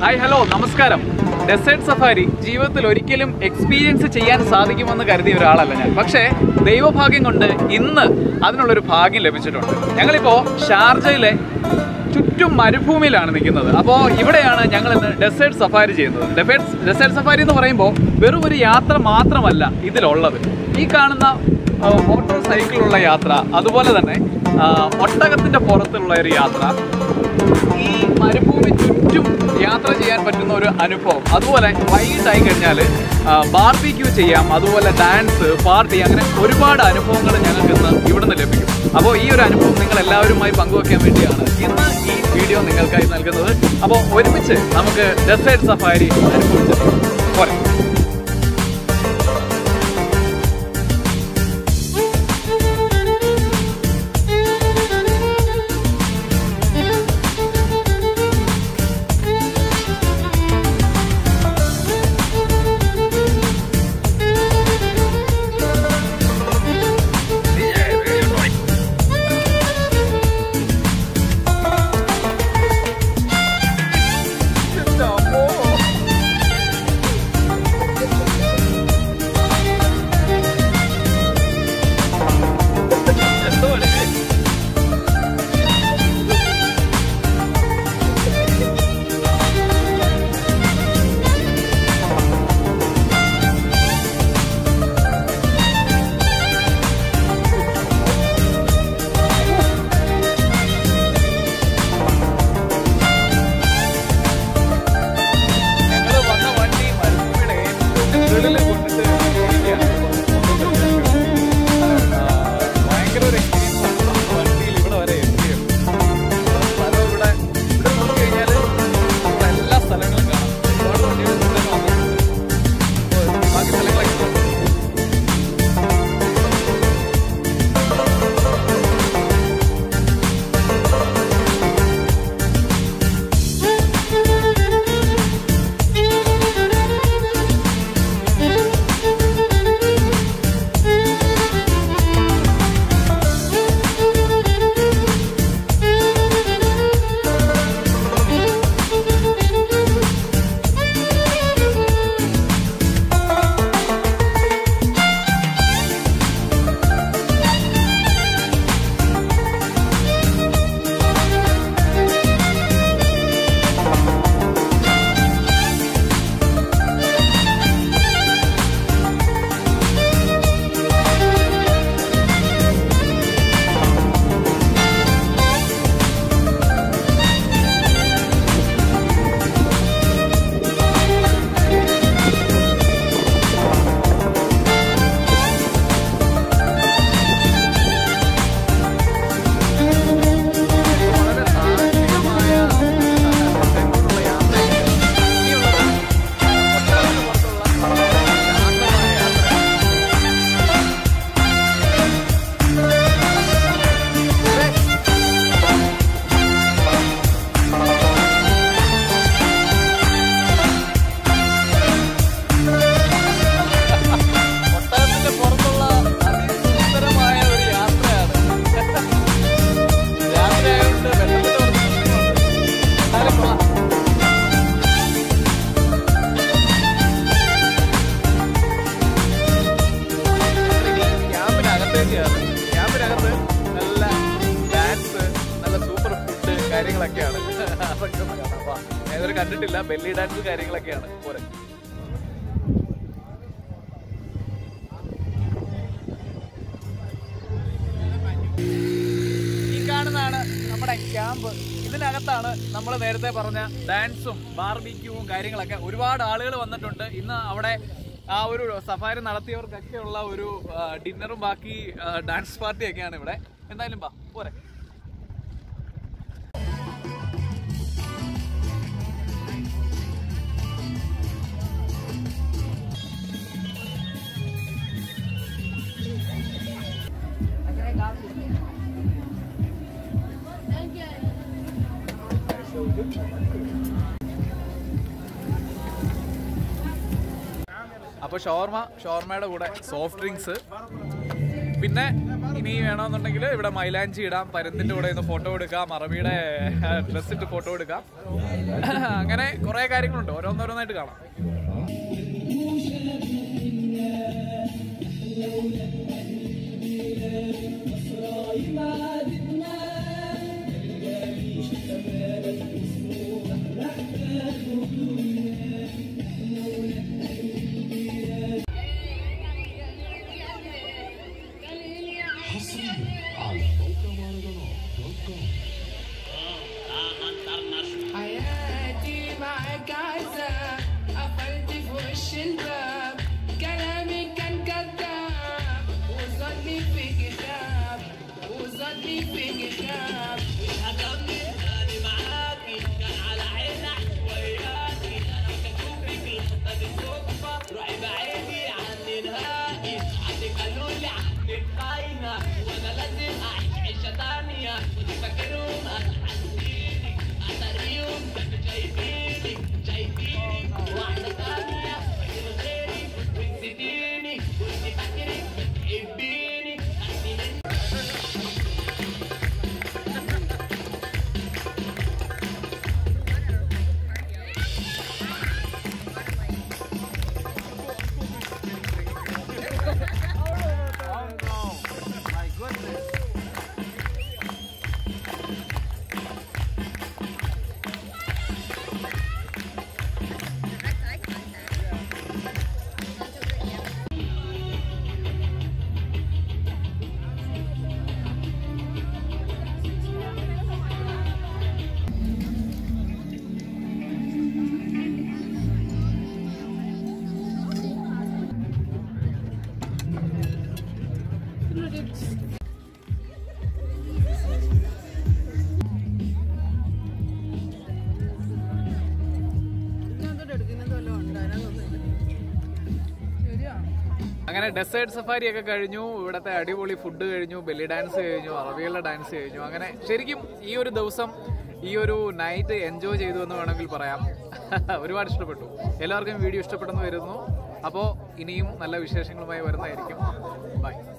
Hi hello നമസ്കാരം desert safari ജീവിതത്തിൽ ഒരിക്കലും എക്സ്പീരിയൻസ് ചെയ്യാൻ സാധിക്കുമെന്ന് കരുതിയ ഒരാളല്ല ഞാൻ പക്ഷേ ദൈവഭാഗ്യം കൊണ്ട് ഇന്ന് അതിനുള്ളൊരു ഭാഗ്യം ലഭിച്ചിട്ടുണ്ട് ഞങ്ങളിപ്പോൾ ഷാർജയിലെ ചുറ്റും മരുഭൂമിയിലാണ് നിൽക്കുന്നത് അപ്പോൾ ഇവിടെയാണ് ഞങ്ങൾ ഇന്ന് ഡെസേർട്ട് സഫാരി ചെയ്യുന്നത് ഡെസേർട്ട് ഡെസേർട്ട് സഫാരി എന്ന് പറയുമ്പോൾ വെറും ഒരു യാത്ര മാത്രമല്ല ഇതിലുള്ളത് ഈ കാണുന്ന ആ, മോട്ടോർ സൈക്കിളിലുള്ള യാത്ര അതുപോലെ തന്നെ ആ, ഒട്ടകത്തിന്റെ പുറത്തുള്ള ഒരു യാത്ര ഈ മരുഭൂമി ചുറ്റും യാത്ര ചെയ്യാൻ പറ്റുന്ന ഒരു അനുഭവം അതുപോലെ വൈകിട്ടായി കഴിഞ്ഞാൽ ബാർബിക്യൂ ചെയ്യാം അതുപോലെ ഡാൻസ് പാർട്ടി അങ്ങനെ ഒരുപാട് അനുഭവങ്ങൾ ഞങ്ങൾക്ക് ഇന്ന് ഇവിടുന്ന് ലഭിക്കും അപ്പോൾ ഈ ഒരു അനുഭവം നിങ്ങൾ എല്ലാവരുമായി പങ്കുവെക്കാൻ വേണ്ടിയാണ് ഇന്ന് ഈ വീഡിയോ നിങ്ങൾക്കായി നൽകുന്നത് അപ്പോൾ ഒരുമിച്ച് നമുക്ക് ഡെസേർട്ട് സഫാരി അനുഭവിച്ചിട്ട് പോരെ ഞങ്ങൾ വന്ന വണ്ടി മരുഭൂമിയുടെ ഏറ്റവും മുകളിൽ കൊണ്ടിട്ട് ഇരിക്കുകയാണ്. ആ, ഭയങ്കര ഒരു എക്സ്പീരിയൻസ് ആണ് നമുക്ക് വണ്ടിയിൽ ഇവിടെ വരെ എത്തിയത് സ്ഥലം ഇവിടെ ഇവിടെ നോക്കി കഴിഞ്ഞാൽ ഇവിടെ എല്ലാ സ്ഥലങ്ങളും കാണാം ഒരുപാട് വണ്ടികൾ ഇവിടെ വന്നിട്ടുണ്ട് അപ്പോൾ ബാക്കി സ്ഥലങ്ങളൊക്കെ കാണാം. വളരെ സാഹസികമായ തെങ്ങോട്ടുള്ള യാത്രയാണ്. ഇനിയുള്ളത് ഒട്ടകത്തിന് പുറത്തുള്ള ശാന്തമായ യാത്രയാണ്. ഒട്ടകത്തിന്റെ പുറത്തുള്ള അതിസുന്ദരമായ ഒരു യാത്രയാണ് രാത്രിയായതുകൊണ്ട് വെള്ളത്തിന്റെ കുറച്ച് പ്രശ്നമുണ്ട്. എന്നാലും കൊള്ളാം. ഞങ്ങളിനി ക്യാമ്പിനകത്തേക്കാണ്. ക്യാമ്പിനകത്ത് നല്ല ഡാൻസ് നല്ല സൂപ്പർ ഫുഡ് കാര്യങ്ങളൊക്കെയാണ് അതൊക്കെ ഒന്ന് കാണാം. വാ. ഞാൻ ഇതുവരെ കണ്ടിട്ടില്ല ബെല്ലി ഡാൻസ് കാര്യങ്ങളൊക്കെയാണ് പോരെ ഈ കാണുന്നതാണ് നമ്മുടെ ക്യാമ്പ് ഇതിനകത്താണ് നമ്മൾ നേരത്തെ പറഞ്ഞ ഡാൻസും ബാർബിക്യൂവും കാര്യങ്ങളൊക്കെ ഒരുപാട് ആളുകൾ വന്നിട്ടുണ്ട് ഇന്ന് അവിടെ ആ ഒരു സഫാരി നടത്തിയവർക്കൊക്കെ ഉള്ള ഒരു ആ, ഡിന്നറും ബാക്കി ആ, ഡാൻസ് പാർട്ടിയൊക്കെയാണ് ഇവിടെ എന്തായാലും വാ പോരെ അപ്പോൾ ഷവർമ ഷവർമയുടെ കൂടെ സോഫ്റ്റ് ഡ്രിങ്ക്സ് പിന്നെ ഇനി വേണമെന്നുണ്ടെങ്കിൽ ഇവിടെ മൈലാഞ്ചി ഇടാം പരുന്തിന്റെ കൂടെ ഒന്ന് ഫോട്ടോ എടുക്കാം അറബിയുടെ ഡ്രസ് ഇട്ട് ഫോട്ടോ എടുക്കാം അങ്ങനെ കുറെ കാര്യങ്ങളുണ്ട് ഓരോന്നോരോന്നായിട്ട് കാണാം حياتي معك عذاب قفلت في وش الباب كلامي كان كذاب وظني في كتاب وظني في كتاب هتمني تاني معاكي كان على عينك وياكي انا كتوبك الخطه دي صدفه روحي بعيدي عني نهائي عنك قالوا لي عنك خاينه وانا لازم اعيش عيشه تانيه كنت فاكرهم هتحسيني اتاريهم كانوا شايفيني شايفيني واحده تانيه من غيري ونسيتيني كنت فاكرك بتحبيني خدتي مني അങ്ങനെ ഡെസേർട്ട് സഫാരി ഒക്കെ കഴിഞ്ഞു ഇവിടത്തെ അടിപൊളി ഫുഡ് കഴിഞ്ഞു ബെല്ലി ഡാൻസ് കഴിഞ്ഞു അറബികളുടെ ഡാൻസ് കഴിഞ്ഞു അങ്ങനെ ശരിക്കും ഈ ഒരു ദിവസം ഈ ഒരു നൈറ്റ് എൻജോയ് ചെയ്തു എന്ന് വേണമെങ്കിൽ പറയാം ഒരുപാട് ഇഷ്ടപ്പെട്ടു എല്ലാവർക്കും വീഡിയോ ഇഷ്ടപ്പെട്ടെന്ന് വരുന്നു അപ്പോൾ ഇനിയും നല്ല വിശേഷങ്ങളുമായി വരുന്നതായിരിക്കും ബൈ